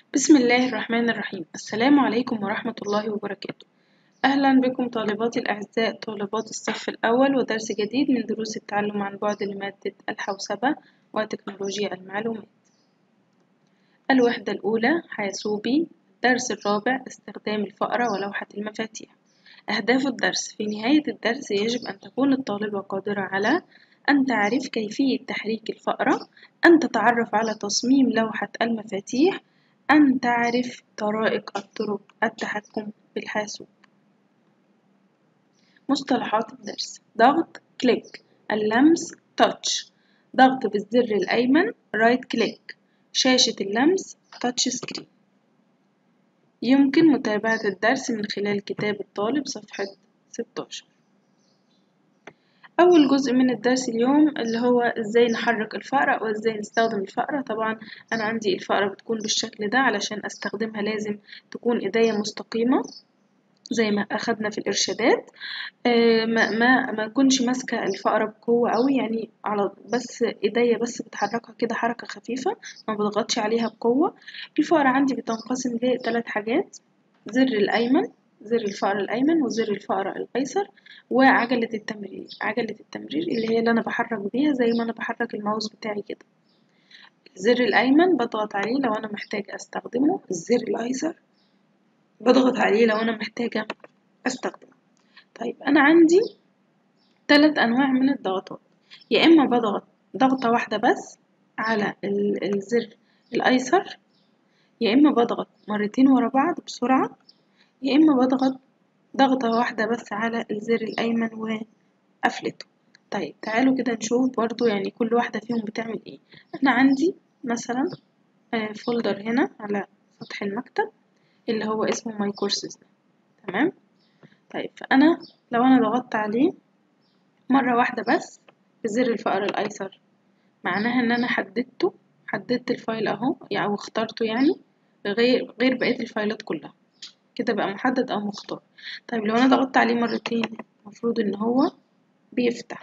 بسم الله الرحمن الرحيم السلام عليكم ورحمة الله وبركاته أهلا بكم طالباتي الأعزاء طالبات الصف الأول ودرس جديد من دروس التعلم عن بعد لمادة الحوسبة وتكنولوجيا المعلومات الوحدة الأولى حاسوبي الدرس الرابع استخدام الفأرة ولوحة المفاتيح أهداف الدرس في نهاية الدرس يجب أن تكون الطالبة قادرة على أن تعرف كيفية تحريك الفأرة أن تتعرف على تصميم لوحة المفاتيح أن تعرف طرائق الطرق التحكم بالحاسوب مصطلحات الدرس ضغط كليك اللمس تاتش ضغط بالزر الأيمن رايت كليك شاشة اللمس تاتش سكرين يمكن متابعة الدرس من خلال كتاب الطالب صفحة 16 أول جزء من الدرس اليوم اللي هو إزاي نحرك الفأرة وإزاي نستخدم الفأرة طبعا أنا عندي الفأرة بتكون بالشكل ده علشان أستخدمها لازم تكون إيديا مستقيمة زي ما أخدنا في الإرشادات آه ما ما ما أكونش ماسكة الفأرة بقوة أوي يعني على بس إيديا بس بتحركها كده حركة خفيفة ما بضغطش عليها بقوة الفأرة عندي بتنقسم لثلاث حاجات زر الأيمن زر الفأر الأيمن وزر الفأر الأيسر وعجلة التمرير عجلة التمرير اللي هي اللي أنا بحرك بيها زي ما أنا بحرك الماوس بتاعي كده الزر الأيمن بضغط عليه لو أنا محتاجة أستخدمه الزر الأيسر بضغط عليه لو أنا محتاجة أستخدمه طيب أنا عندي ثلاث أنواع من الضغطات يا إما بضغط ضغطة واحدة بس على الزر الأيسر يا إما بضغط مرتين ورا بعض بسرعة يا إما بضغط ضغطة واحدة بس على الزر الأيمن وقفلته طيب تعالوا كده نشوف برضو يعني كل واحدة فيهم بتعمل ايه أنا عندي مثلا فولدر هنا على سطح المكتب اللي هو اسمه ماي كورسز تمام طيب فأنا لو أنا ضغطت عليه مرة واحدة بس بزر الفأر الأيسر معناها إن أنا حددته حددت الفايل أهو يعني أو اخترته يعني غير غير بقية الفايلات كلها كده بقى محدد أو مختار طيب لو أنا ضغطت عليه مرتين المفروض إن هو بيفتح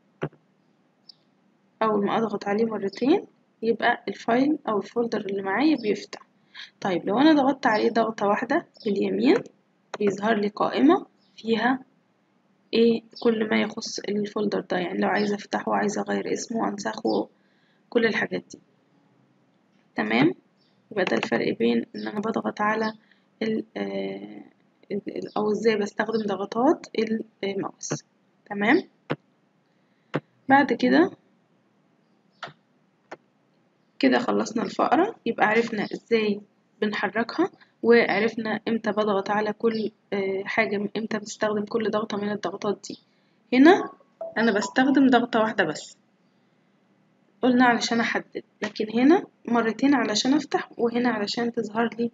أول ما أضغط عليه مرتين يبقى الفايل أو الفولدر اللي معايا بيفتح طيب لو أنا ضغطت عليه ضغطة واحدة باليمين بيظهر لي قائمة فيها ايه كل ما يخص الفولدر ده يعني لو عايزة افتحه وعايزة اغير اسمه وانسخه كل الحاجات دي تمام يبقى ده الفرق بين ان انا بضغط على ال او ازاي بستخدم ضغطات الماوس تمام بعد كده كده خلصنا الفقرة يبقى عرفنا ازاي بنحركها وعرفنا امتى بضغط على كل حاجة امتى بستخدم كل ضغطة من الضغطات دي هنا انا بستخدم ضغطة واحدة بس قلنا علشان احدد لكن هنا مرتين علشان افتح وهنا علشان تظهر لي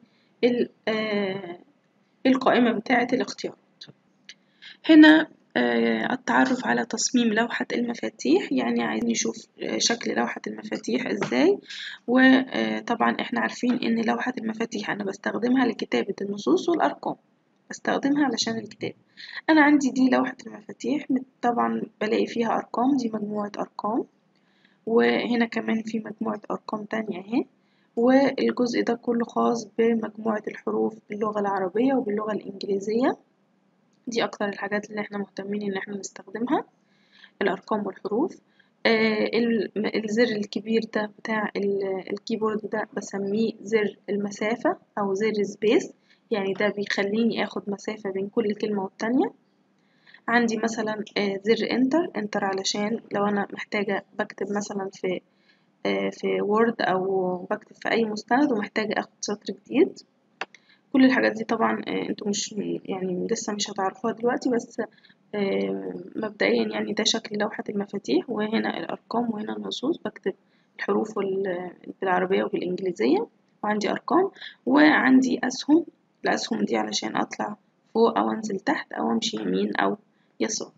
القائمة بتاعة الاختيارات هنا التعرف على تصميم لوحة المفاتيح يعني عايز نشوف شكل لوحة المفاتيح ازاي وطبعا احنا عارفين ان لوحة المفاتيح انا بستخدمها لكتابة النصوص والارقام بستخدمها علشان الكتاب انا عندي دي لوحة المفاتيح طبعا بلاقي فيها ارقام دي مجموعة ارقام وهنا كمان في مجموعة ارقام تانية اهي والجزء ده كله خاص بمجموعة الحروف باللغة العربية وباللغة الإنجليزية دي أكتر الحاجات اللي احنا مهتمين إن احنا نستخدمها الأرقام والحروف آه الزر الكبير ده بتاع الكيبورد ده بسميه زر المسافة أو زر سبيس يعني ده بيخليني اخد مسافة بين كل كلمة والتانية عندي مثلا آه زر انتر انتر علشان لو أنا محتاجة بكتب مثلا في في وورد او بكتب في اي مستند ومحتاجة اخد سطر جديد كل الحاجات دي طبعا انتوا مش يعني لسه مش هتعرفوها دلوقتي بس مبدئيا يعني ده شكل لوحة المفاتيح وهنا الارقام وهنا النصوص بكتب الحروف بالعربية وبالانجليزية وعندي ارقام وعندي اسهم الاسهم دي علشان اطلع فوق او انزل تحت او امشي يمين او يسار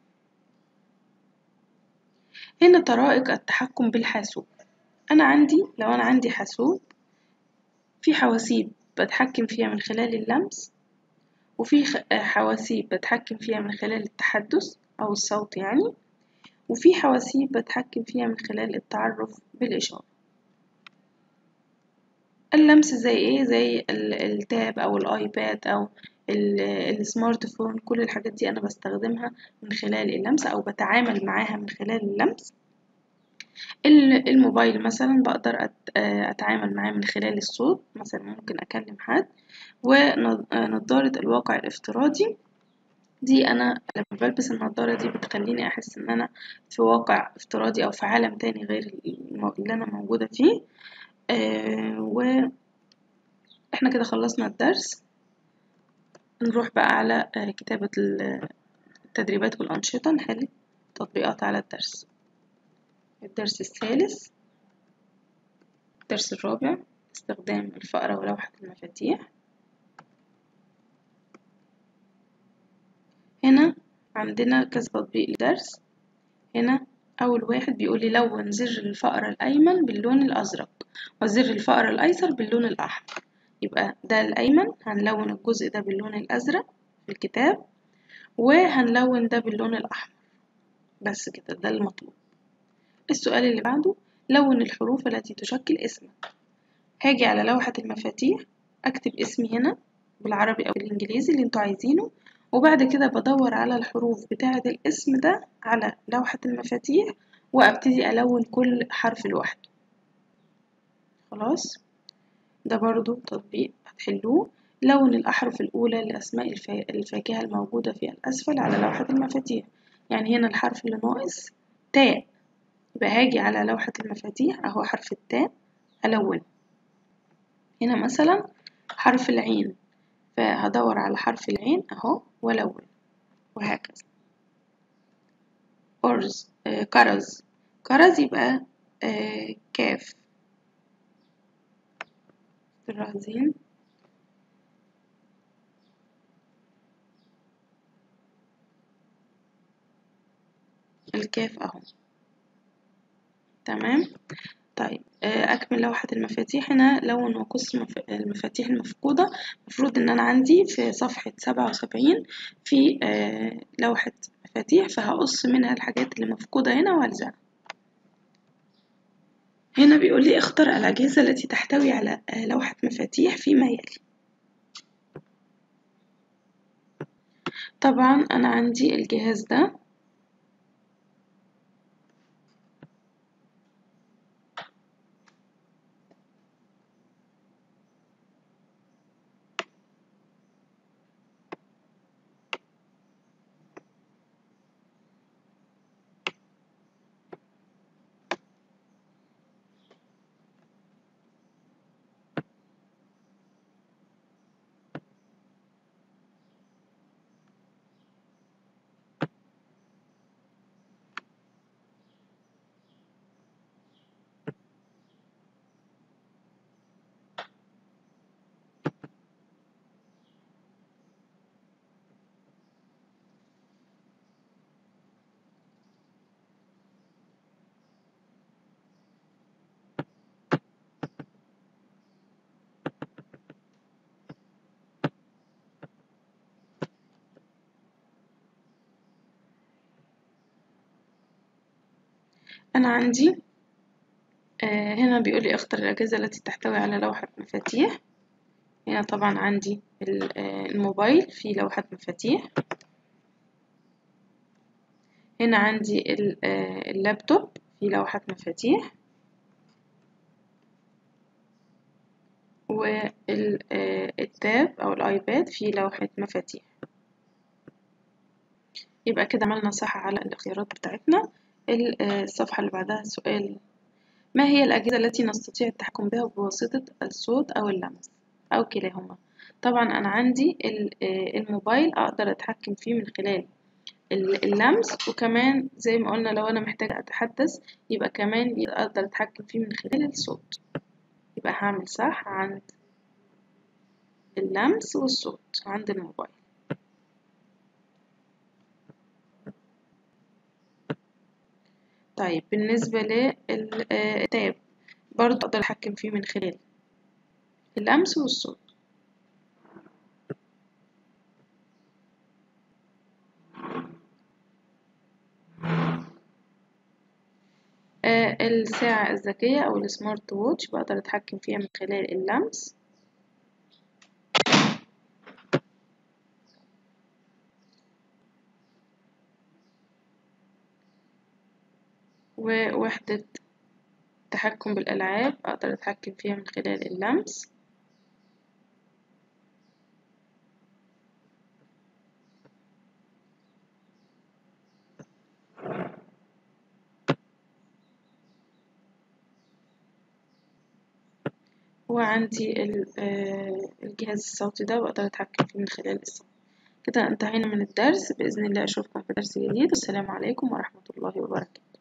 هنا طرائق التحكم بالحاسوب أنا عندي لو أنا عندي حاسوب في حواسيب بتحكم فيها من خلال اللمس وفي حواسيب بتحكم فيها من خلال التحدث أو الصوت يعني وفي حواسيب بتحكم فيها من خلال التعرف بالإشارة اللمس زي ايه زي ال- التاب او الايباد او ال- السمارت فون كل الحاجات دي انا بستخدمها من خلال اللمس او بتعامل معاها من خلال اللمس ال- الموبايل مثلا بقدر أت- آه، اتعامل معاه من خلال الصوت مثلا ممكن اكلم حد ونضارة الواقع الافتراضي دي انا لما بلبس النضارة دي بتخليني احس ان انا في واقع افتراضي او في عالم تاني غير الم- اللي انا موجودة فيه آه واحنا كده خلصنا الدرس نروح بقى على آه كتابة ال- التدريبات والأنشطة نحل تطبيقات على الدرس الدرس الثالث الدرس الرابع استخدام الفأرة ولوحة المفاتيح هنا عندنا كذا تطبيق لدرس هنا أول واحد بيقول لي لون زر الفأرة الأيمن باللون الأزرق وزر الفأرة الأيسر باللون الأحمر يبقى ده الأيمن هنلون الجزء ده باللون الأزرق في الكتاب وهنلون ده باللون الأحمر بس كده ده المطلوب السؤال اللي بعده لون الحروف التي تشكل اسمك هاجي على لوحة المفاتيح أكتب اسمي هنا بالعربي أو بالإنجليزي اللي انتوا عايزينه وبعد كده بدور على الحروف بتاعة الاسم ده على لوحة المفاتيح وأبتدي ألون كل حرف لوحده خلاص ده برضو تطبيق هتحلوه لون الأحرف الأولى لأسماء الفا- الفاكهة الموجودة في الأسفل على لوحة المفاتيح يعني هنا الحرف اللي ناقص تاء يبقى هاجي على لوحة المفاتيح أهو حرف التاء ألونه هنا مثلا حرف العين فهدور على حرف العين أهو وألون وهكذا أرز آه كرز كرز يبقى آه كاف الرهزين الكاف أهو تمام طيب آه، أكمل لوحة المفاتيح هنا لون وقص مف- المفاتيح المفقودة المفروض إن أنا عندي في صفحة سبعة وسبعين في آه، لوحة مفاتيح فهقص منها الحاجات اللي مفقودة هنا وألزقها هنا بيقول لي اختر الأجهزة التي تحتوي على آه، لوحة مفاتيح فيما يلي طبعا أنا عندي الجهاز ده أنا عندي آه، هنا بيقول لي اختر الأجهزة التي تحتوي على لوحة مفاتيح هنا طبعا عندي ال- آه، الموبايل فيه لوحة مفاتيح هنا عندي ال- آه، اللابتوب فيه لوحة مفاتيح والتاب أو الآيباد فيه لوحة مفاتيح يبقى كده عملنا صح على الاختيارات بتاعتنا ال- آه، الصفحة اللي بعدها سؤال ما هي الأجهزة التي نستطيع التحكم بها بواسطة الصوت أو اللمس أو كلاهما طبعا أنا عندي ال- آه، الموبايل أقدر أتحكم فيه من خلال ال- اللمس وكمان زي ما قلنا لو أنا محتاجة أتحدث يبقى كمان أقدر أتحكم فيه من خلال الصوت يبقى هعمل صح عند اللمس والصوت عند الموبايل طيب بالنسبة للتاب برضه أقدر أتحكم فيه من خلال اللمس والصوت آه، الساعة الذكية أو السمارت ووتش بقدر أتحكم فيها من خلال اللمس ووحدة التحكم بالألعاب أقدر أتحكم فيها من خلال اللمس وعندي الجهاز الصوتي ده بقدر أتحكم فيه من خلال الصوت كده انتهينا من الدرس بإذن الله أشوفكم في درس جديد والسلام عليكم ورحمة الله وبركاته